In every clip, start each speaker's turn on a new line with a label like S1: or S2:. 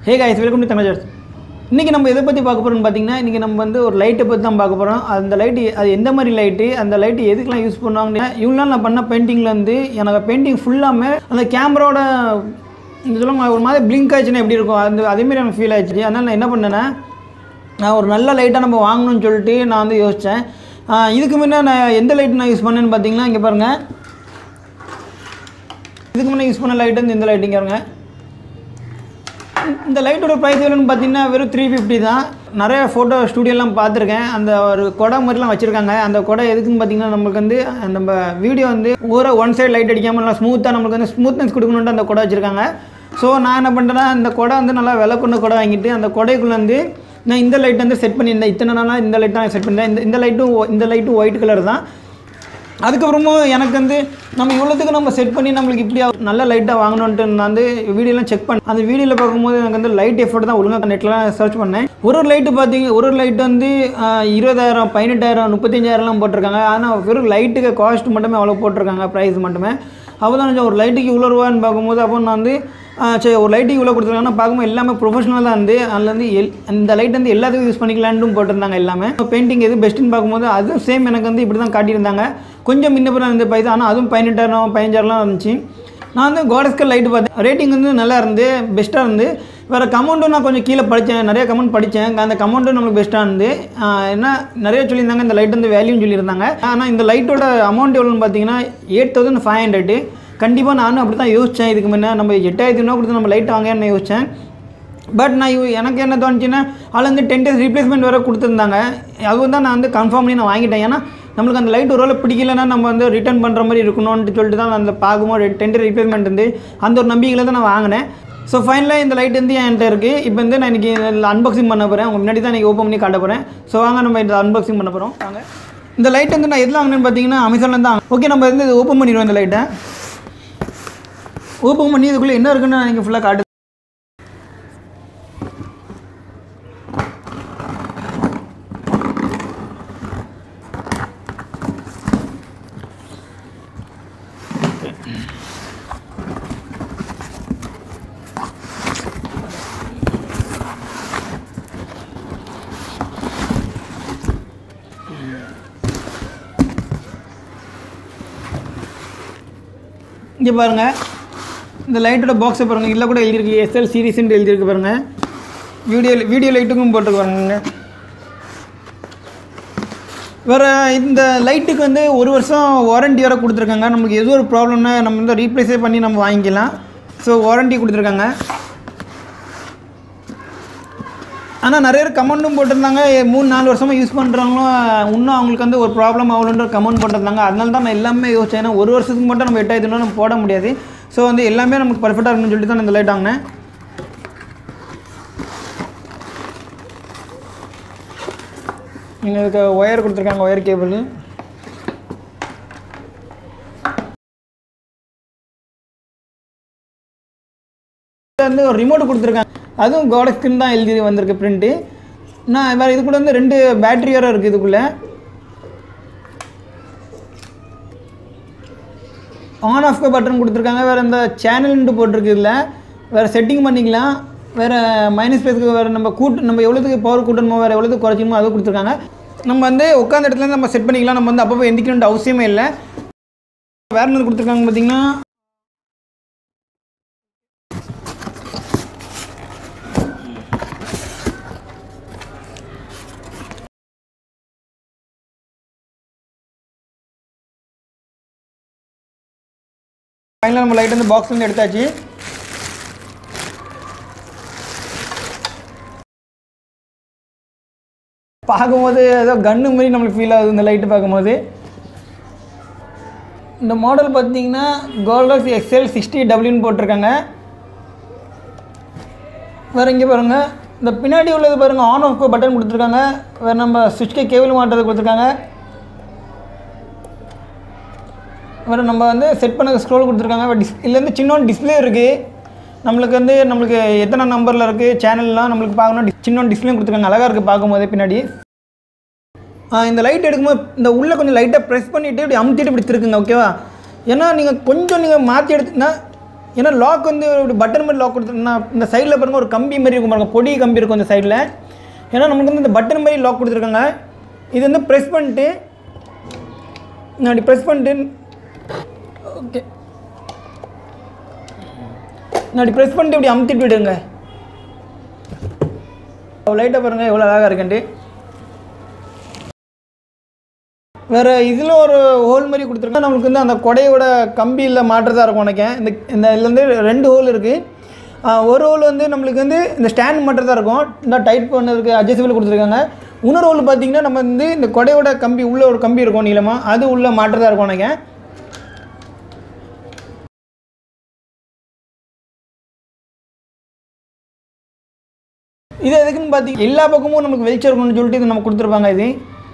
S1: hey guys welcome to Tamil இன்றைக்கி நம்ம எதை பற்றி பார்க்க போகிறோம்னு பார்த்தீங்கன்னா இன்றைக்கி நம்ம வந்து ஒரு லைட்டை பற்றி தான் பார்க்க போகிறோம் அந்த லைட்டு அது எந்த மாதிரி லைட்டு அந்த லைட்டு எதுக்கெலாம் யூஸ் பண்ணுவாங்கன்னா இவ்வளோ நாள் நான் பண்ண பெயிண்டிங்கில் வந்து எனக்கு பெயிண்டிங் ஃபுல்லாமே அந்த கேமராவோட இந்த சொல்லுவாங்க ஒரு மாதிரி பிளிங்க் ஆச்சுன்னா எப்படி இருக்கும் அந்த அதேமாரி எனக்கு ஃபீல் ஆச்சு அதனால் நான் என்ன பண்ணேன்னா நான் ஒரு நல்ல லைட்டாக நம்ம வாங்கணும்னு சொல்லிட்டு நான் வந்து யோசித்தேன் இதுக்கு முன்னே நான் எந்த லைட் நான் யூஸ் பண்ணேன்னு பார்த்தீங்கன்னா இங்கே பாருங்கள் இதுக்கு முன்னே யூஸ் பண்ண லைட்டு வந்து இந்த லைட்டுங்க பாருங்க இந்த லைட்டோட ப்ரைஸ் எவ்வளோன்னு பார்த்தீங்கன்னா வெறும் த்ரீ ஃபிஃப்டி தான் நிறைய ஃபோட்டோ ஸ்டூடியோலாம் பார்த்துருக்கேன் அந்த ஒரு கொடை மாதிரிலாம் வச்சுருக்காங்க அந்த கொடை எதுக்குன்னு பார்த்தீங்கன்னா நம்மளுக்கு வந்து நம்ம வீடியோ வந்து ஒரு ஒன் சைடு லைட் அடிக்காமல் நல்லா ஸ்மூத்தாக நம்மளுக்கு வந்து ஸ்மூத்னஸ் கொடுக்கணுன்ட்டு அந்த கொடை வச்சுருக்காங்க ஸோ நான் என்ன பண்ணுறேன்னா இந்த கொடை வந்து நல்லா விலை கொண்ட கொடை வாங்கிட்டு அந்த கொடைக்குள்ளே வந்து நான் இந்த லைட் வந்து செட் பண்ணியிருந்தேன் இத்தனை நாளாக இந்த லைட் தான் செட் பண்ணியிருந்தேன் இந்த இந்த லைட்டும் இந்த லைட்டும் ஒயிட் கலர் தான் அதுக்கப்புறமும் எனக்கு வந்து நம்ம இவ்வளோத்துக்கு நம்ம செட் பண்ணி நம்மளுக்கு இப்படி நல்ல லைட்டாக வாங்கணுன்ட்டு நான் வந்து வீடியோலாம் செக் பண்ணேன் அந்த வீடியோவில் பார்க்கும்போது எனக்கு வந்து லைட் எஃபர்ட் தான் ஒழுங்காக நெட்லாம் சர்ச் பண்ணேன் ஒரு ஒரு லைட்டு பார்த்தீங்க ஒரு ஒரு லைட் வந்து ஆஹ், இருபதாயிரம் பதினெட்டாயிரம் முப்பத்தஞ்சாயிரம்லாம் போட்டிருக்காங்க ஆனால் வெறும் லைட்டுக்கு காஸ்ட் மட்டுமே அவ்வளோ போட்டிருக்காங்க ப்ரைஸ் மட்டுமே அப்போ தான் நினச்சேன் ஒரு லைட்டுக்கு இவ்வளோ ரூபான்னு பார்க்கும்போது அப்போ நான் வந்து ஆஹ், சரி ஒரு லைட்டுக்கு இவ்வளோ கொடுத்துருக்காங்கன்னா பார்க்கும்போது எல்லாமே ப்ரொஃபஷனல் தான் இருந்து அதில் வந்து எல் இந்த லைட் வந்து எல்லாத்துக்கும் யூஸ் பண்ணிக்கலான்ட்டும் போட்டிருந்தாங்க எல்லாமே பெயிண்டிங் எது பெஸ்ட்டுன்னு பார்க்கும்போது அதுவும் சேம் எனக்கு வந்து இப்படி தான் காட்டியிருந்தாங்க கொஞ்சம் முன்னப்புறம் இருந்த பைசா ஆனால் அதுவும் பதினெட்டாயிரம் பதினஞ்சாயிரம்லாம் இருந்துச்சு நான் வந்து கோடஸ்கர் லைட்டு பார்த்தேன் ரேட்டிங் வந்து நல்லா இருந்து பெஸ்ட்டாக இருந்து வேறு கமெண்ட்டும் நான் கொஞ்சம் கீழே படித்தேன் நிறைய கமெண்ட் படித்தேன் அந்த கமெண்ட்டும் நம்மளுக்கு பெஸ்ட்டாக இருந்து ஆஹ் என்ன நிறைய சொல்லியிருந்தாங்க இந்த லைட் வந்து வேல்யூன்னு சொல்லியிருந்தாங்க ஆனால் இந்த லைட்டோட அமௌண்ட் எவ்வளோன்னு பார்த்தீங்கன்னா எயிட் தௌசண்ட் ஃபைவ் ஹண்ட்ரடு கண்டிப்பாக நானும் அப்படி தான் யோசித்தேன் இதுக்கு முன்னே நம்ம எட்டாயிரத்தி ரூபா கொடுத்து நம்ம லைட் வாங்கன்னு யோசித்தேன் பட் நான் இவ- எனக்கு என்ன தோணுச்சுன்னா அதில் வந்து டென் டேஸ் ரீப்ளேஸ்மெண்ட் வேறு கொடுத்துருந்தாங்க அது வந்து நான் வந்து கன்ஃபார்ம் பண்ணி நான் வாங்கிட்டேன் ஏன்னா நம்மளுக்கு அந்த லைட் ஒருவேளை பிடிக்கலன்னா நம்ம வந்து ரிட்டர்ன் பண்ணுற மாதிரி இருக்கணும்னு சொல்லிட்டு தான் நான் அந்த பார்க்கும்போது டென் டேஸ் ரீப்ளேஸ்மெண்ட் இருந்து அந்த ஒரு நம்பிக்கையில் தான் நான் வாங்கினேன் ஸோ ஃபைனலாக இந்த லைட் வந்து என்கிட்ட இருக்குது இப்போ வந்து நான் இன்றைக்கி அன்பாக்சிங் பண்ண போகிறேன் உங்கள் முன்னாடி தான் இன்றைக்கி ஓப்பன் பண்ணி காட்ட போகிறேன் ஸோ வாங்க நம்ம இந்த அன்பாக்சிங் பண்ண போகிறோம் வாங்க இந்த லைட் வந்து நான் எதில் வாங்கினேன்னு பார்த்தீங்கன்னா அமேசானில் தான் ஓகே நம்ம வந்து இது ஓப்பன் பண்ணிடுவோம் இந்த லைட்டை ஓப்பன் பண்ணி இதுக்குள்ளே என்ன இருக்குன்னு நான் நீங்கள் ஃபுல்லாக காட்டு இங்கே பாருங்கள் இந்த லைட்டோட பாக்ஸை பாருங்கள் இதில் கூட எழுதியிருக்கு எஸ்எல் சீரிஸ்ன்னு எழுதியிருக்கு பாருங்கள் வீடியோ வீடியோ லைட்டுக்கும் போட்டுருக்கு பாருங்க வேறு இந்த லைட்டுக்கு வந்து ஒரு வருஷம் வாரண்டி வேறு கொடுத்துருக்காங்க நமக்கு எது ஒரு ப்ராப்ளம்னா நம்ம வந்து ரீப்ளேஸே பண்ணி நம்ம வாங்கிக்கலாம் ஸோ வாரண்டி கொடுத்துருக்காங்க ஆனால் நிறைய பேர் கமெண்ட்டும் போட்டிருந்தாங்க ஏ, மூணு நாலு வருஷமாக யூஸ் பண்ணுறவங்களும் இன்னும் அவங்களுக்கு வந்து ஒரு ப்ராப்ளம் ஆகணுன்ற கமெண்ட் போட்டிருந்தாங்க அதனால தான் நான் எல்லாமே யோசிச்சேன் ஏன்னா ஒரு வருஷத்துக்கு மட்டும் நம்ம எட்டாயிரத்தி ரூபா நம்ம போட முடியாது ஸோ வந்து எல்லாமே நமக்கு பர்ஃபெக்டாக இருக்கணும்னு சொல்லிட்டு தான் நான் இந்த லைட் வாங்கினேன் இங்கே இருக்க ஒயர் கொடுத்துருக்காங்க ஒயர் கேபிள் வந்து ஒரு ரிமோட் கொடுத்துருக்காங்க அதுவும் கோடஸ்கின் தான் எழுதி வந்திருக்கு பிரிண்ட்டு நான் வேறு இதுக்குள்ள வந்து ரெண்டு பேட்டரி வேறு இருக்குது இதுக்குள்ளே ஆன் ஆஃப் பட்டன் கொடுத்துருக்காங்க வேறு இந்த சேனல்ன்ட்டு போட்டிருக்கு இதில் வேறு செட்டிங் பண்ணிக்கலாம் வேறு மைனஸ் ஸ்பேஸ்க்கு வேறு நம்ம கூட்டு நம்ம எவ்வளோத்துக்கு பவர் கூட்டணுமோ வேறு எவ்வளோத்துக்கு குறைக்கணுமோ அது கொடுத்துருக்காங்க நம்ம வந்து உட்காந்த இடத்துல நம்ம செட் பண்ணிக்கலாம் நம்ம வந்து அப்பப்போ எந்திக்கணுன்ற அவசியமே இல்லை வேறு என்ன கொடுத்துருக்காங்க பார்த்தீங்கன்னா ஃபைனலாக நம்ம லைட் வந்து பாக்ஸ்லேருந்து எடுத்தாச்சு பார்க்கும்போது ஏதோ கன்று மாதிரி நம்மளுக்கு ஃபீல் ஆகுது இந்த லைட்டு பார்க்கும்போது இந்த மாடல் பார்த்தீங்கன்னா கோல்டாக்ஸ் எக்ஸ்எல் சிக்ஸ்டி டபிள்யூன்னு போட்டிருக்காங்க வேறு இங்கே பாருங்கள் இந்த பின்னாடி உள்ளது பாருங்கள் ஆன் ஆஃப் பட்டன் கொடுத்துருக்காங்க வேறு நம்ம சுவிட்ச்கே கேபிள் மாட்டுறது கொடுத்துருக்காங்க வேறு நம்ம வந்து செட் பண்ண ஸ்க்ரோல் கொடுத்துருக்காங்க டிஸ் இதுலேருந்து சின்ன டிஸ்பிளே இருக்குது நம்மளுக்கு வந்து நம்மளுக்கு எத்தனை நம்பரில் இருக்குது சேனல்லாம் நம்மளுக்கு பார்க்கணும் டி- சின்ன டிஸ்பிளே கொடுத்துருக்காங்க அழகாக இருக்குது பார்க்கும்போதே பின்னாடி ஆ, இந்த லைட் எடுக்கும்போது இந்த உள்ளே கொஞ்சம் லைட்டாக ப்ரெஸ் பண்ணிவிட்டு இப்படி அமுத்திட்டு இப்படி திருக்குங்க ஓகேவா ஏன்னா நீங்கள் கொஞ்சம் நீங்கள் மாற்றி எடுத்துனா ஏன்னா லாக் வந்து ஒரு பட்டன் மாதிரி லாக் கொடுத்துருந்தா இந்த சைடில் பாருங்க ஒரு கம்பி மாதிரி இருக்கும் பாருங்க பொடி கம்பி இருக்கும் இந்த சைடில் ஏன்னா நமக்கு வந்து இந்த பட்டன் மாதிரி லாக் கொடுத்துருக்காங்க இது வந்து ப்ரெஸ் பண்ணிட்டு நான் அப்படி ப்ரெஸ் பண்ணிட்டு ஓகே நான் அப்படி ப்ரெஸ் பண்ணிட்டு இப்படி அமுத்திட்டு விடுங்க லைட்டாக பாருங்கள் எவ்வளோ அழகாக இருக்குன்ட்டு வேறு இதில் ஒரு ஹோல் மாதிரி கொடுத்துருக்கேன் நம்மளுக்கு வந்து அந்த கொடையோட கம்பியில் மாட்டுறதா இருக்கும் உனக்கு இந்த இந்த இதுல வந்து ரெண்டு ஹோல் இருக்குது ஒரு ஹோல் வந்து நம்மளுக்கு வந்து இந்த ஸ்டாண்ட் மாட்டுறதா இருக்கும் இந்த டைட் பண்ணதுக்கு அட்ஜஸ்டபிள் கொடுத்துருக்காங்க இன்னொரு ஹோல் பார்த்தீங்கன்னா நம்ம வந்து இந்த கொடையோட கம்பி உள்ளே ஒரு கம்பி இருக்கும் நீளமாக அது உள்ளே மாட்டுறதா இருக்கும் உனக்கு இது எதுக்குன்னு பார்த்தீங்க எல்லா பக்கமும் நமக்கு வெளிச்சம் இருக்கணும்னு சொல்லிட்டு இது நம்ம கொடுத்துருப்பாங்க இது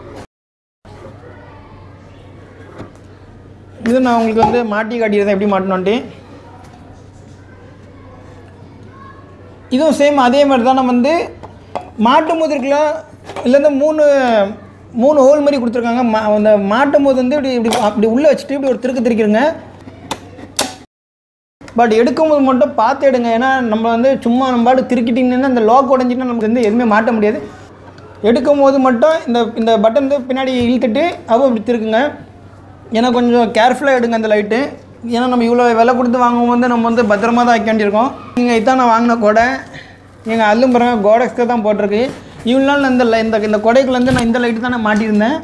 S1: இது நான் உங்களுக்கு வந்து மாட்டி காட்டியிருந்தேன் எப்படி மாட்டணுன்ட்டு இதுவும் சேம் அதே மாதிரி தான் நம்ம வந்து மாட்டும் போது இருக்குல்ல இதுல இருந்து மூணு மூணு ஹோல் மாதிரி கொடுத்துருக்காங்க மா அந்த மாட்டும் போது வந்து இப்படி இப்படி அப்படி உள்ளே வச்சுட்டு இப்படி ஒரு திருக்கு திரிக்கிறங்க பட் எடுக்கும்போது மட்டும் பார்த்து எடுங்க ஏன்னா நம்ம வந்து சும்மா நம்ம பாட்டு திருக்கிட்டிங்கன்னா இந்த லாக் உடஞ்சிட்டுனா நமக்கு வந்து எதுவுமே மாட்ட முடியாது எடுக்கும்போது மட்டும் இந்த இந்த பட்டன் வந்து பின்னாடி இழுத்துட்டு அப்போ இப்படி திருக்குங்க ஏன்னா கொஞ்சம் கேர்ஃபுல்லாக எடுங்க அந்த லைட்டு ஏன்னா நம்ம இவ்வளோ விலை கொடுத்து வாங்கும்போது நம்ம வந்து பத்திரமா தான் வைக்க வேண்டியிருக்கோம் நீங்கள் இதான் நான் வாங்கின கொடை எங்கள் அல்லும் பாருங்க கோடெக்ஸ்க்கு தான் போட்டிருக்கு இவ்வளோ நாள் நான் இந்த li- இந்த இந்த கொடைக்குலேருந்து நான் இந்த லைட்டு தான் நான் மாட்டியிருந்தேன்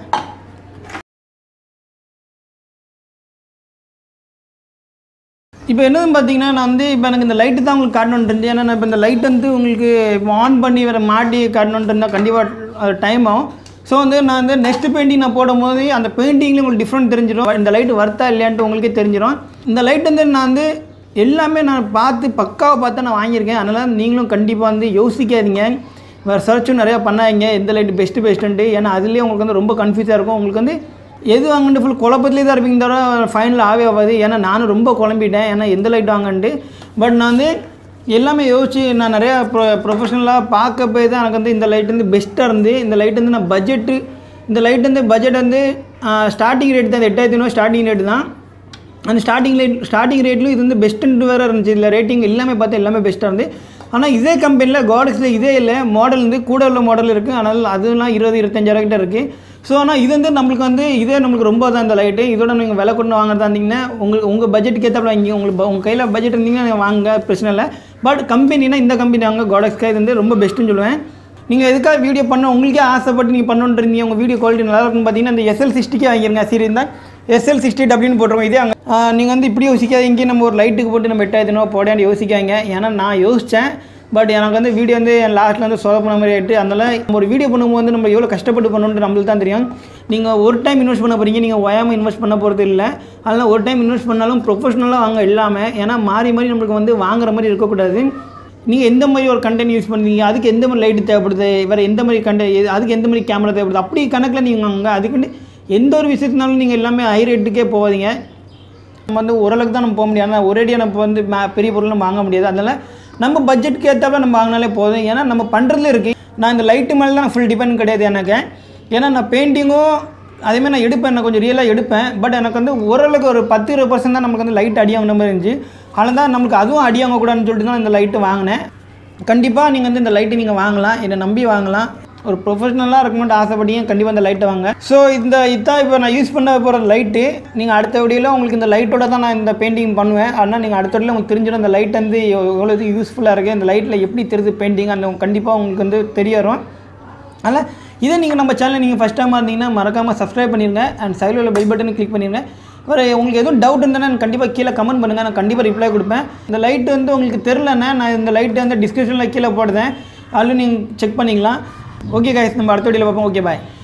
S1: இப்போ என்னதுன்னு பார்த்தீங்கன்னா நான் வந்து இப்போ எனக்கு இந்த லைட்டு தான் உங்களுக்கு காட்டணுன்ட்டு இருந்துச்சு ஏன்னா நான் இப்போ இந்த லைட் வந்து உங்களுக்கு இப்போ ஆன் பண்ணி வேறு மாட்டி காட்டணுன்ட்டு இருந்தால் கண்டிப்பாக அது டைம் ஆகும் ஸோ வந்து நான் வந்து நெக்ஸ்ட் பெயிண்டிங் நான் போடும்போது அந்த பெயிண்டிங்லேயும் உங்களுக்கு டிஃப்ரெண்ட் தெரிஞ்சிடும் இந்த லைட் வர்த்தா இல்லையான்ட்டு உங்களுக்கே தெரிஞ்சிடும் இந்த லைட் வந்து நான் வந்து எல்லாமே நான் பார்த்து பக்காவை பார்த்து நான் வாங்கியிருக்கேன் அதனால் நீங்களும் கண்டிப்பாக வந்து யோசிக்காதீங்க வேறு சர்ச்சும் நிறையா பண்ணாதீங்க எந்த லைட் பெஸ்ட்டு பெஸ்ட்டுன்ட்டு ஏன்னா அதுலேயே உங்களுக்கு வந்து ரொம்ப கன்ஃபியூஸாக இருக்கும் உங்களுக்கு வந்து எது வாங்கன்ட்டு ஃபுல் குழப்பத்திலே தான் இருப்பீங்க தவிர ஃபைனல் ஆவே ஆகாது ஏன்னா நானும் ரொம்ப குழம்பிட்டேன் ஏன்னா எந்த லைட் வாங்கன்ட்டு பட் நான் வந்து எல்லாமே யோசிச்சு நான் நிறையா ப்ரொ ப்ரொஃபஷனலாக பார்க்க போய் தான் எனக்கு வந்து இந்த லைட் வந்து பெஸ்ட்டாக இருந்து இந்த லைட் வந்து நான் பட்ஜெட்டு இந்த லைட் வந்து பட்ஜெட் வந்து ஸ்டார்டிங் ரேட் தான் எட்டாயிரத்தி ஐநூறு ஸ்டார்டிங் ரேட் தான் அந்த ஸ்டார்டிங் ரேட் ஸ்டார்டிங் ரேட்லையும் இது வந்து பெஸ்ட்டுன்ட்டு வேறு இருந்துச்சு இதில் ரேட்டிங் எல்லாமே பார்த்து எல்லாமே பெஸ்ட்டாக இருந்து ஆனால் இதே கம்பெனியில் காடக்ஸில் இதே இல்லை மாடல் வந்து கூட உள்ள மாடல் இருக்குது ஆனால் அதெல்லாம் இருபது இருபத்தஞ்சாயிரம் கிட்ட இருக்குது ஸோ ஆனால் இது வந்து நம்மளுக்கு வந்து இதே நம்மளுக்கு ரொம்ப தான் இந்த லைட்டு இதோட நீங்கள் விலை கொண்டு வாங்குறதா இருந்தீங்கன்னா உங்களுக்கு உங்கள் பட்ஜெட்டுக்கு ஏற்றப்பட வாங்கி உங்களுக்கு உங்கள் கையில் பட்ஜெட் இருந்தீங்கன்னா நீங்கள் வாங்க பிரச்சனை இல்லை பட் கம்பெனினா இந்த கம்பெனி வாங்க காடக்ஸ்க்கு இது வந்து ரொம்ப பெஸ்ட்டுன்னு சொல்லுவேன் நீங்கள் எதுக்காக வீடியோ பண்ண உங்களுக்கே ஆசைப்பட்டு நீங்கள் பண்ணணுன்னு இருந்தீங்க உங்கள் வீடியோ குவாலிட்டி நல்லா இருக்குன்னு பார்த்தீங்கன்னா இந்த எஸ்எல் சிக்ஸ்டிக்கே வாங்கிருங்க சரி இருந்தால் எஸ்எல் சிக்ஸ்டி டபிள்யூன்னு போட்டிருக்கோம் இதே அங்கே நீங்கள் வந்து இப்படி யோசிக்காதீங்க நம்ம ஒரு லைட்டுக்கு போட்டு நம்ம எட்டாயிரத்தி ரூபா போடான்னு யோசிக்காங்க ஏன்னா நான் யோசித்தேன் பட் எனக்கு வந்து வீடியோ வந்து என் லாஸ்ட்டில் வந்து சொல்ல பண்ண மாதிரி ஆகிட்டு அதனால் நம்ம ஒரு வீடியோ பண்ணும்போது வந்து நம்ம எவ்வளோ கஷ்டப்பட்டு பண்ணணுன்ட்டு நம்மளுக்கு தான் தெரியும் நீங்கள் ஒரு டைம் இன்வெஸ்ட் பண்ண போகிறீங்க நீங்கள் ஓயாமல் இன்வெஸ்ட் பண்ண போகிறது இல்லை அதனால் ஒரு டைம் இன்வெஸ்ட் பண்ணாலும் ப்ரொஃபஷனலாக வாங்க இல்லாமல் ஏன்னா மாறி மாறி நம்மளுக்கு வந்து வாங்குற மாதிரி இருக்கக்கூடாது நீங்கள் எந்த மாதிரி ஒரு கண்டென்ட் யூஸ் பண்ணுறீங்க அதுக்கு எந்த மாதிரி லைட்டு தேவைப்படுது வேறு எந்த மாதிரி கண்டென்ட் அதுக்கு எந்த மாதிரி கேமரா தேவைப்படுது அப்படி கணக்கில் நீங்கள் வாங்க அதுக்குன்னு எந்த ஒரு விஷயத்தினாலும் நீங்கள் எல்லாமே ஹை ரேட்டுக்கே போகாதீங்க நம்ம வந்து ஓரளவுக்கு தான் நம்ம போக முடியாது ஆனால் ஒரேடியாக நம்ம வந்து மே- பெரிய பொருள் நம்ம வாங்க முடியாது அதனால் நம்ம பட்ஜெட்டுக்கு ஏற்றாப்புல நம்ம வாங்கினாலே போதும் ஏன்னா நம்ம பண்ணுறதுல இருக்குது நான் இந்த லைட்டு மேலே தான் ஃபுல் டிபெண்ட் கிடையாது எனக்கு ஏன்னா நான் பெயிண்டிங்கும் அதேமாதிரி நான் எடுப்பேன் நான் கொஞ்சம் ரியலாக எடுப்பேன் பட் எனக்கு வந்து ஓரளவுக்கு ஒரு பத்து இருபது பர்சன்ட் தான் நமக்கு வந்து லைட் அடியாங்கிற மாதிரி இருந்துச்சு அதனால் தான் நமக்கு அதுவும் அடியாங்க கூடாதுன்னு சொல்லிட்டு தான் இந்த லைட்டு வாங்கினேன் கண்டிப்பாக நீங்கள் வந்து இந்த லைட்டு நீங்கள் வாங்கலாம் என்னை நம்பி வாங்கலாம் ஒரு ப்ரொஃபஷனலாக இருக்கணும்னு ஆசைப்பட்டீங்க கண்டிப்பாக இந்த லைட்டை வாங்க ஸோ இந்த இதான் இப்போ நான் யூஸ் பண்ண போகிற லைட்டு நீங்கள் அடுத்த வீடியோவில் உங்களுக்கு இந்த லைட்டோட தான் நான் இந்த பெயிண்டிங் பண்ணுவேன் ஆனால் நீங்கள் அடுத்த வீடியோவில் உங்களுக்கு தெரிஞ்சிடும் இந்த லைட் வந்து எவ்- எவ்வளோ இது யூஸ்ஃபுல்லாக இருக்குது இந்த லைட்டில் எப்படி தெரியுது பெயிண்டிங் அந்த கண்டிப்பாக உங்களுக்கு வந்து தெரிய வரும் அதனால் இதே நீங்கள் நம்ம சேனல் நீங்கள் ஃபஸ்ட் டைமாக இருந்தீங்கன்னா மறக்காமல் சப்ஸ்கிரைப் பண்ணிடுங்க அண்ட் சைடில் உள்ள பெல் பட்டனை கிளிக் பண்ணிடுங்க வேறு உங்களுக்கு எதுவும் டவுட் இருந்ததுன்னா எனக்கு கண்டிப்பாக கீழே கமெண்ட் பண்ணுங்கள் நான் கண்டிப்பாக ரிப்ளை கொடுப்பேன் இந்த லைட் வந்து உங்களுக்கு தெரிலன்னா நான் இந்த லைட்டு வந்து டிஸ்கிரிப்ஷனில் கீழே போடுறேன் அதில் நீங்கள் செக் பண்ணிக்கலாம் ஓகே guys நம்ம அடுத்த வீடியோவில் பார்ப்போம் ஓகே பாய்